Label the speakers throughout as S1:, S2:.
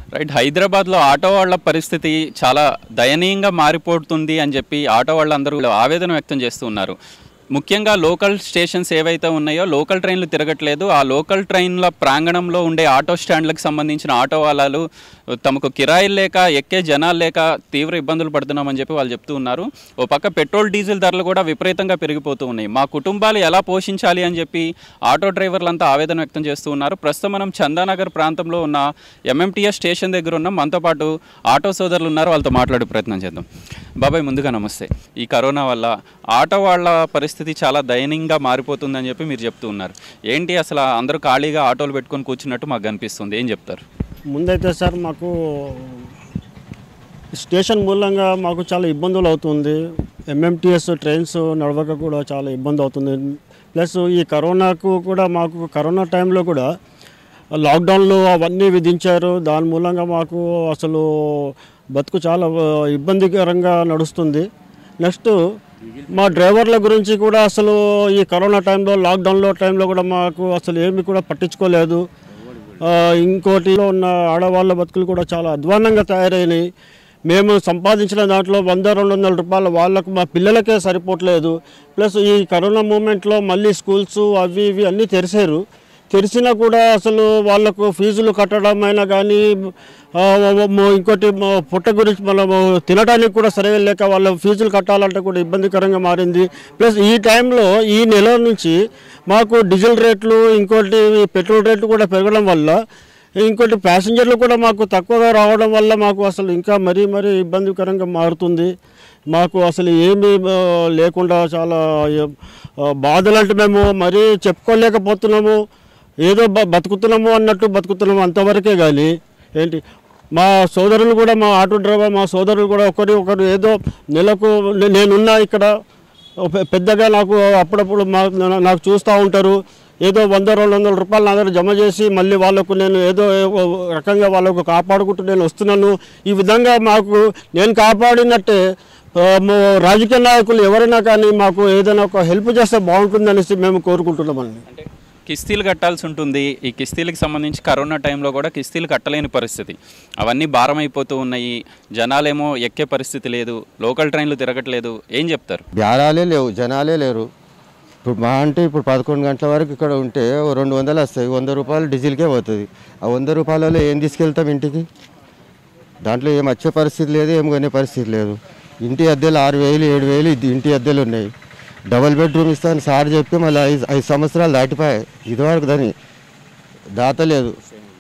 S1: Right హైదరాబాద్లో auto వాళ్ళ పరిస్థితి చాలా దయనీయంగా మారిపోతుంది అని చెప్పి ఆటో వాళ్ళందరూ ఆవేదన వ్యక్తం చేస్తూ ఉన్నారు ముఖ్యంగా లోకల్ స్టేషన్స్ ఏవైతే ఉన్నాయో లోకల్ ట్రైన్లు తిరగట్లేదు ఆ లోకల్ ట్రైన్ల ప్రాంగణంలో ఉండే ఆటో స్టాండ్లకు సంబంధించిన ఆటో వాళ్ళలు తమకు కిరాయిలు లేక ఎక్కే జనాలు లేక తీవ్ర ఇబ్బందులు పడుతున్నామని చెప్పి వాళ్ళు చెప్తూ ఉన్నారు ఓ పక్క పెట్రోల్ డీజిల్ ధరలు కూడా విపరీతంగా పెరిగిపోతూ ఉన్నాయి మా కుటుంబాలు ఎలా పోషించాలి అని చెప్పి ఆటో డ్రైవర్లంతా ఆవేదన వ్యక్తం చేస్తూ ఉన్నారు ప్రస్తుతం మనం చందానగర్ ప్రాంతంలో ఉన్న ఎంఎంటీఎస్ స్టేషన్ దగ్గర ఉన్నాం మనతో పాటు ఆటో సోదరులు ఉన్నారు వాళ్ళతో మాట్లాడే ప్రయత్నం చేద్దాం బాబాయ్ ముందుగా నమస్తే ఈ కరోనా వల్ల ఆటో వాళ్ళ పరిస్థితి చాలా దయనీయంగా మారిపోతుందని చెప్పి మీరు చెప్తూ ఉన్నారు ఏంటి అసలు అందరూ ఖాళీగా ఆటోలు పెట్టుకొని కూర్చున్నట్టు మాకు కనిపిస్తుంది ఏం చెప్తారు
S2: ముందైతే సార్ మాకు స్టేషన్ మూలంగా మాకు చాలా ఇబ్బందులు అవుతుంది ఎంఎంటీఎస్ ట్రైన్స్ నడవక కూడా చాలా ఇబ్బంది అవుతుంది ప్లస్ ఈ కరోనాకు కూడా మాకు కరోనా టైంలో కూడా లాక్డౌన్లు అవన్నీ విధించారు దాని మూలంగా మాకు అసలు బతుకు చాలా ఇబ్బందికరంగా నడుస్తుంది నెక్స్ట్ మా డ్రైవర్ల గురించి కూడా అసలు ఈ కరోనా టైంలో లాక్డౌన్లో టైంలో కూడా మాకు అసలు ఏమి కూడా పట్టించుకోలేదు ఆ, ఇంకోటిలో ఉన్న ఆడవాళ్ళ బతుకులు కూడా చాలా అధ్వాన్నంగా తయారైనాయి మేము సంపాదించిన దాంట్లో వంద రెండు వందల రూపాయలు వాళ్ళకు మా పిల్లలకే సరిపోవట్లేదు ప్లస్ ఈ కరోనా మూమెంట్లో మళ్ళీ స్కూల్స్ అవి ఇవి అన్నీ తెరిచారు తెరిచినా కూడా అసలు వాళ్ళకు ఫీజులు కట్టడం అయినా కానీ ఆ, మ- ఇంకోటి మ- పుట్ట గురించి మనం తినడానికి కూడా సరిగా లేక వాళ్ళ ఫీజులు కట్టాలంటే కూడా ఇబ్బందికరంగా మారింది ప్లస్ ఈ టైంలో ఈ నెల నుంచి మాకు డీజిల్ రేట్లు ఇంకోటి పెట్రోల్ రేట్లు కూడా పెరగడం వల్ల ఇంకోటి ప్యాసింజర్లు కూడా మాకు తక్కువగా రావడం వల్ల మాకు అసలు ఇంకా మరీ మరీ ఇబ్బందికరంగా మారుతుంది మాకు అసలు ఏమీ ఆ, లేకుండా చాలా ఆ, బాధలు అంటే మేము మరీ చెప్పుకోలేకపోతున్నాము ఏదో బ బతుకుతున్నాము అన్నట్టు బతుకుతున్నాము అంతవరకే కానీ ఏంటి మా సోదరులు కూడా మా ఆటో డ్రైవర్ మా సోదరులు కూడా ఒకరి ఒకరు ఏదో నెలకు నే- నేనున్నా ఇక్కడ పె- పెద్దగా నాకు అప్పుడప్పుడు మా నా- నాకు చూస్తూ ఉంటారు ఏదో వంద రెండు వందల రూపాయలు నా దగ్గర జమ చేసి మళ్ళీ వాళ్ళకు నేను ఏదో ఏవో రకంగా వాళ్ళకు కాపాడుకుంటూ నేను వస్తున్నాను ఈ విధంగా మాకు నేను కాపాడినట్టే ఆ, మా రాజకీయ నాయకులు ఎవరైనా కానీ మాకు ఏదైనా ఒక హెల్ప్ చేస్తే బాగుంటుంది అనేసి మేము కోరుకుంటున్నామండి
S1: అంటే కిస్తీలు కట్టాల్సి ఉంటుంది ఈ కిస్తీలకు సంబంధించి కరోనా టైంలో కూడా కిస్తీలు కట్టలేని పరిస్థితి అవన్నీ భారం అయిపోతూ ఉన్నాయి జనాలేమో ఎక్కే పరిస్థితి లేదు లోకల్ ట్రైన్లు తిరగట్లేదు ఏం చెప్తారు
S3: బేరాలే లేవు జనాలే లేరు ఇప్పుడు మా అంటే ఇప్పుడు పదకొండు గంటల వరకు ఇక్కడ ఉంటే ఓ రెండు వందలు వస్తాయి వంద రూపాయలు డీజిల్కే పోతుంది ఆ వంద రూపాయలలో ఏం తీసుకెళ్తాం ఇంటికి దాంట్లో ఏం వచ్చే పరిస్థితి లేదు ఏం కొనే పరిస్థితి లేదు ఇంటి అద్దెలు ఆరు వేలు ఏడు వేలు ఇది ఇంటి అద్దెలు ఉన్నాయి డబల్ బెడ్రూమ్ ఇస్తాను సార్ చెప్పి మళ్ళీ ఐదు ఐదు సంవత్సరాలు దాటిపోయాయి ఇదివరకు దాని దాత లేదు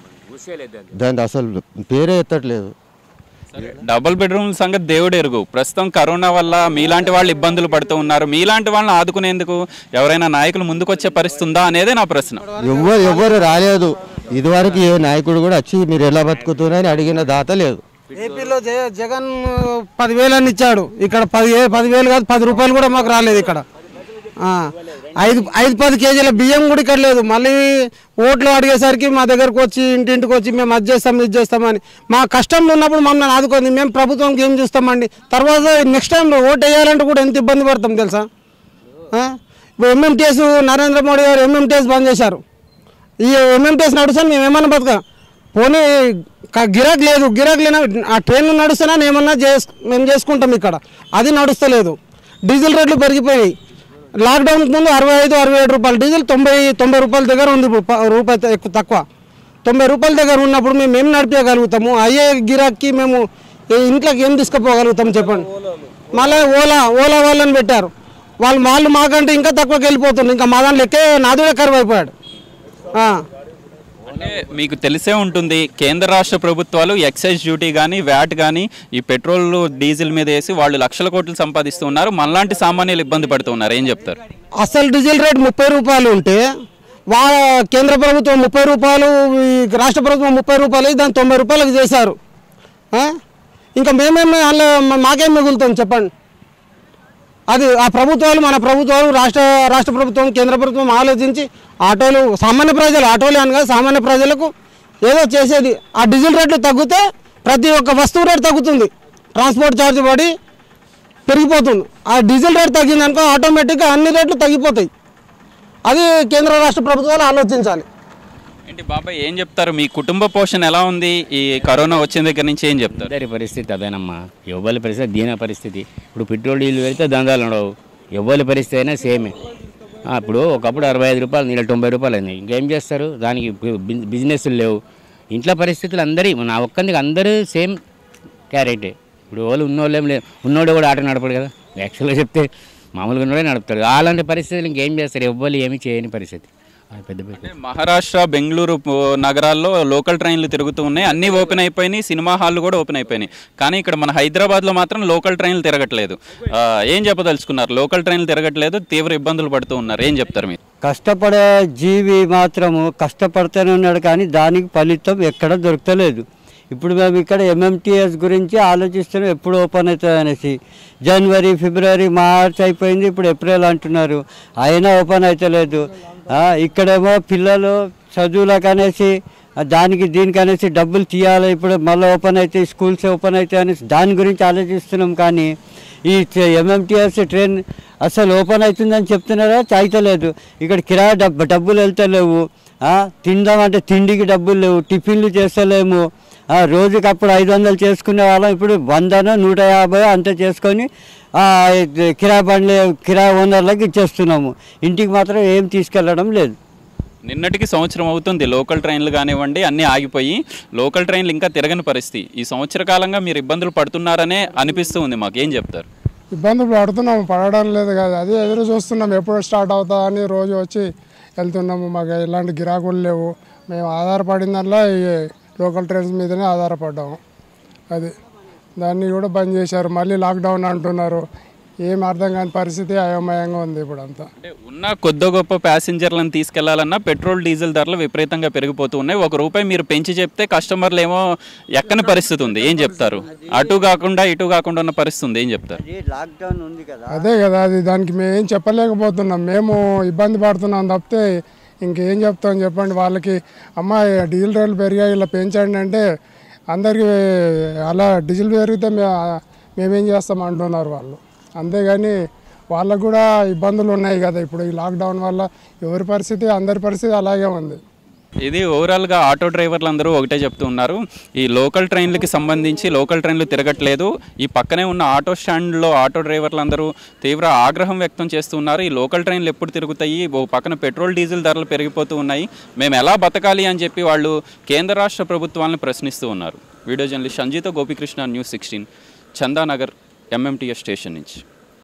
S3: దాని అసలు పేరే ఎత్తట్లేదు
S1: డబుల్ బెడ్రూమ్ సంగతి దేవుడు ఎరుగు ప్రస్తుతం కరోనా వల్ల మీలాంటి వాళ్ళు ఇబ్బందులు పడుతూ ఉన్నారు మీలాంటి వాళ్ళని ఆదుకునేందుకు ఎవరైనా నాయకులు ముందుకొచ్చే పరిస్థితి ఉందా అనేదే నా ప్రశ్న
S3: ఎవ్వరు ఎవ్వరు రాలేదు ఇదివరకు ఏ నాయకుడు కూడా వచ్చి మీరు ఎలా బతుకుతున్నారని అడిగిన దాత లేదు
S4: ఏపీలో జగ జగన్ పదివేలు అని ఇచ్చాడు ఇక్కడ పది పదివేలు కాదు పది రూపాయలు కూడా మాకు రాలేదు ఇక్కడ ఆ, ఐదు ఐదు పది కేజీల బియ్యం కూడా ఇక్కడ లేదు మళ్ళీ ఓట్లు అడిగేసరికి మా దగ్గరకు వచ్చి ఇంటింటికి వచ్చి మేము అది చేస్తాం ఇది చేస్తామని మా కష్టంలో ఉన్నప్పుడు మమ్మల్ని ఆదుకుంది మేము ప్రభుత్వంకి ఏం చూస్తామండి తర్వాత నెక్స్ట్ టైం ఓటు వేయాలంటే కూడా ఎంత ఇబ్బంది పడతాం తెలుసా ఆ? ఇప్పుడు ఎంఎంటీఎస్ నరేంద్ర మోడీ గారు ఎంఎంటీఎస్ బంద్ చేశారు ఈ ఎంఎంటీఎస్ నడుస్తాను మేము ఏమన్నా బతక పోనీ క- గిరాక్ లేదు గిరాక్ లేన ఆ ట్రైన్లు నడుస్తున్నా ఏమన్నా చేస్ మేము చేసుకుంటాం ఇక్కడ అది నడుస్తలేదు డీజిల్ రేట్లు పెరిగిపోయాయి లాక్డౌన్ ముందు అరవై ఐదు అరవై ఏడు రూపాయలు డీజిల్ తొంభై తొంభై రూపాయల దగ్గర ఉంది ఇప్పుడు ప- రూపాయి త- ఎక్కువ తక్కువ తొంభై రూపాయల దగ్గర ఉన్నప్పుడు మేము ఏం నడిపేయగలుగుతాము అయ్యే గిరాక్కి మేము ఏ- ఇంట్లోకి ఏం తీసుకుపోగలుగుతాం చెప్పండి మళ్ళీ ఓలా ఓలా వాళ్ళని పెట్టారు వాళ్ళు వాళ్ళు మాకంటే ఇంకా తక్కువకి వెళ్ళిపోతున్నారు ఇంకా మా దాంట్లో ఎక్కే నాదుడే కరువు అయిపోయాడు ఆ.
S1: అంటే మీకు తెలిసే ఉంటుంది కేంద్ర రాష్ట్ర ప్రభుత్వాలు ఎక్సైజ్ డ్యూటీ కానీ వ్యాట్ కానీ ఈ పెట్రోల్ డీజిల్ మీద వేసి వాళ్ళు లక్షల కోట్లు సంపాదిస్తూ ఉన్నారు మనలాంటి సామాన్యులు ఇబ్బంది పడుతూ ఉన్నారు ఏం చెప్తారు
S4: అసలు డీజిల్ రేట్ ముప్పై రూపాయలు ఉంటే వా కేంద్ర ప్రభుత్వం ముప్పై రూపాయలు ఈ రాష్ట్ర ప్రభుత్వం ముప్పై రూపాయలు దాన్ని తొంభై రూపాయలకు చేశారు ఆ? ఇంకా మేమేమి అలా మాకేం మిగులుతుంది చెప్పండి అది ఆ ప్రభుత్వాలు మన ప్రభుత్వాలు రాష్ట్ర రాష్ట్ర ప్రభుత్వం కేంద్ర ప్రభుత్వం ఆలోచించి ఆటోలు సామాన్య ప్రజలు ఆటోలు అని కాదు సామాన్య ప్రజలకు ఏదో చేసేది ఆ డీజిల్ రేట్లు తగ్గితే ప్రతి ఒక్క వస్తువు రేటు తగ్గుతుంది ట్రాన్స్పోర్ట్ ఛార్జ్ పడి పెరిగిపోతుంది ఆ డీజిల్ రేట్ తగ్గిందనుకో ఆటోమేటిక్గా అన్ని రేట్లు తగ్గిపోతాయి అది కేంద్ర రాష్ట్ర ప్రభుత్వాలు ఆలోచించాలి
S1: ఏంటి బాబాయ్ ఏం చెప్తారు మీ కుటుంబ పోషణ ఎలా ఉంది ఈ కరోనా వచ్చిన దగ్గర నుంచి ఏం చెప్తారు
S5: అందరి పరిస్థితి అదేనమ్మా ఎవ్వరి పరిస్థితి దీన పరిస్థితి ఇప్పుడు పెట్రోల్ డీజిల్ వెళ్తే దందాలు ఉండవు ఎవ్వరి పరిస్థితి అయినా సేమే ఆ, ఇప్పుడు ఒకప్పుడు అరవై ఐదు రూపాయలు నీళ్ళ తొంభై రూపాయలు అయింది ఇంకేం చేస్తారు దానికి బి- బిజినెస్లు లేవు ఇంట్లో పరిస్థితులు అందరి నా ఒక్కందికి అందరూ సేమ్ క్యారెటే ఇప్పుడు వాళ్ళు ఉన్నోళ్ళు ఏం లేదు ఉన్నోడు కూడా ఆటో నడపడు కదా యాక్చువల్గా చెప్తే మామూలుగా ఉన్నోడే నడుపుతాడు అలాంటి పరిస్థితులు ఇంకేం చేస్తారు ఎవ్వరు ఏమీ చేయని పరిస్థితి అది పెద్ద పెద్ద
S1: అంటే మహారాష్ట్ర బెంగళూరు పో- నగరాల్లో లోకల్ ట్రైన్లు తిరుగుతూ ఉన్నాయి అన్నీ ఓపెన్ అయిపోయినాయి సినిమా హాళ్ళు కూడా ఓపెన్ అయిపోయినాయి కానీ ఇక్కడ మన హైదరాబాద్లో మాత్రం లోకల్ ట్రైన్లు తిరగట్లేదు ఆ, ఏం చెప్పదలుచుకున్నారు లోకల్ ట్రైన్లు తిరగట్లేదు తీవ్ర ఇబ్బందులు పడుతూ ఉన్నారు ఏం చెప్తారు మీరు
S6: కష్టపడే జీవి మాత్రము కష్టపడుతూనే ఉన్నాడు కానీ దానికి ఫలితం ఎక్కడ దొరకలేదు ఇప్పుడు మేము ఇక్కడ ఎంఎంటీఎస్ గురించి ఆలోచిస్తున్నాం ఎప్పుడు ఓపెన్ అవుతుంది అనేసి జనవరి ఫిబ్రవరి మార్చ్ అయిపోయింది ఇప్పుడు ఏప్రిల్ అంటున్నారు అయినా ఓపెన్ అవుతలేదు ఆ, ఇక్కడేమో పిల్లలు చదువులకు అనేసి ఆ, దానికి దీనికి అనేసి డబ్బులు తీయాలి ఇప్పుడు మళ్ళీ ఓపెన్ అయితే స్కూల్స్ ఓపెన్ అవుతాయి అనేసి దాని గురించి ఆలోచిస్తున్నాం కానీ ఈ ఎంఎంటీఎస్ ట్రైన్ అసలు ఓపెన్ అవుతుందని చెప్తున్నారా చాయితలేదు ఇక్కడ కిరాయి డబ్బు డబ్బులు వెళ్తలేవు ఆ, తిందామంటే తిండికి డబ్బులు లేవు టిఫిన్లు చేస్తలేము ఆ, రోజుకి అప్పుడు ఐదు వందలు చేసుకునే వాళ్ళం ఇప్పుడు వందనో నూట యాభై అంత చేసుకొని ఆ, ఇది కిరాయి బండ్లు కిరాయి ఓనర్లకు ఇచ్చేస్తున్నాము ఇంటికి మాత్రం ఏం తీసుకెళ్ళడం లేదు
S1: నిన్నటికి సంవత్సరం అవుతుంది లోకల్ ట్రైన్లు కానివ్వండి అన్నీ ఆగిపోయి లోకల్ ట్రైన్లు ఇంకా తిరగని పరిస్థితి ఈ సంవత్సర కాలంగా మీరు ఇబ్బందులు పడుతున్నారనే అనిపిస్తూ ఉంది మాకు ఏం చెప్తారు
S7: ఇబ్బందులు పడుతున్నాము పడడం లేదు కదా అదే ఎదురు చూస్తున్నాం ఎప్పుడు స్టార్ట్ అవుతా అని రోజు వచ్చి వెళ్తున్నాము మాకు ఎలాంటి గిరాకులు లేవు మేము ఆధారపడిన దాంట్లో ఈ లోకల్ ట్రైన్స్ మీదనే ఆధారపడ్డాము అది దాన్ని కూడా బంద్ చేశారు మళ్ళీ లాక్డౌన్ అంటున్నారు ఏం అర్థం కాని పరిస్థితి అయోమయంగా ఉంది ఇప్పుడు అంతా
S1: అంటే ఉన్న కొద్ది గొప్ప ప్యాసింజర్లను తీసుకెళ్లాలన్నా పెట్రోల్ డీజిల్ ధరలు విపరీతంగా పెరిగిపోతూ ఉన్నాయి ఒక రూపాయి మీరు పెంచి చెప్తే కస్టమర్లు ఏమో ఎక్కని పరిస్థితి ఉంది ఏం చెప్తారు అటు కాకుండా ఇటు కాకుండా ఉన్న పరిస్థితి ఉంది ఏం చెప్తారు
S6: లాక్డౌన్ ఉంది కదా
S7: అదే కదా అది దానికి మేము ఏం చెప్పలేకపోతున్నాం మేము ఇబ్బంది పడుతున్నాం తప్పితే ఇంకేం చెప్తాం చెప్పండి వాళ్ళకి అమ్మ డీజిల్ రేట్లు పెరిగాయి ఇలా పెంచండి అంటే అందరికీ అలా డీజిల్ పెరిగితే మే మేమేం చేస్తాం అంటున్నారు వాళ్ళు అంతేగాని వాళ్ళకు కూడా ఇబ్బందులు ఉన్నాయి కదా ఇప్పుడు ఈ లాక్డౌన్ వల్ల ఎవరి పరిస్థితి అందరి పరిస్థితి అలాగే ఉంది
S1: ఇది ఓవరాల్గా ఆటో డ్రైవర్లు అందరూ ఒకటే చెప్తూ ఉన్నారు ఈ లోకల్ ట్రైన్లకి సంబంధించి లోకల్ ట్రైన్లు తిరగట్లేదు ఈ పక్కనే ఉన్న ఆటో స్టాండ్లో ఆటో డ్రైవర్లు అందరూ తీవ్ర ఆగ్రహం వ్యక్తం చేస్తూ ఉన్నారు ఈ లోకల్ ట్రైన్లు ఎప్పుడు తిరుగుతాయి ఓ పక్కన పెట్రోల్ డీజిల్ ధరలు పెరిగిపోతూ ఉన్నాయి మేము ఎలా బతకాలి అని చెప్పి వాళ్ళు కేంద్ర రాష్ట్ర ప్రభుత్వాలను ప్రశ్నిస్తూ ఉన్నారు video journalist Sanjeetha Gopikrishna news sixteen Chandanagar MMTS station నుంచి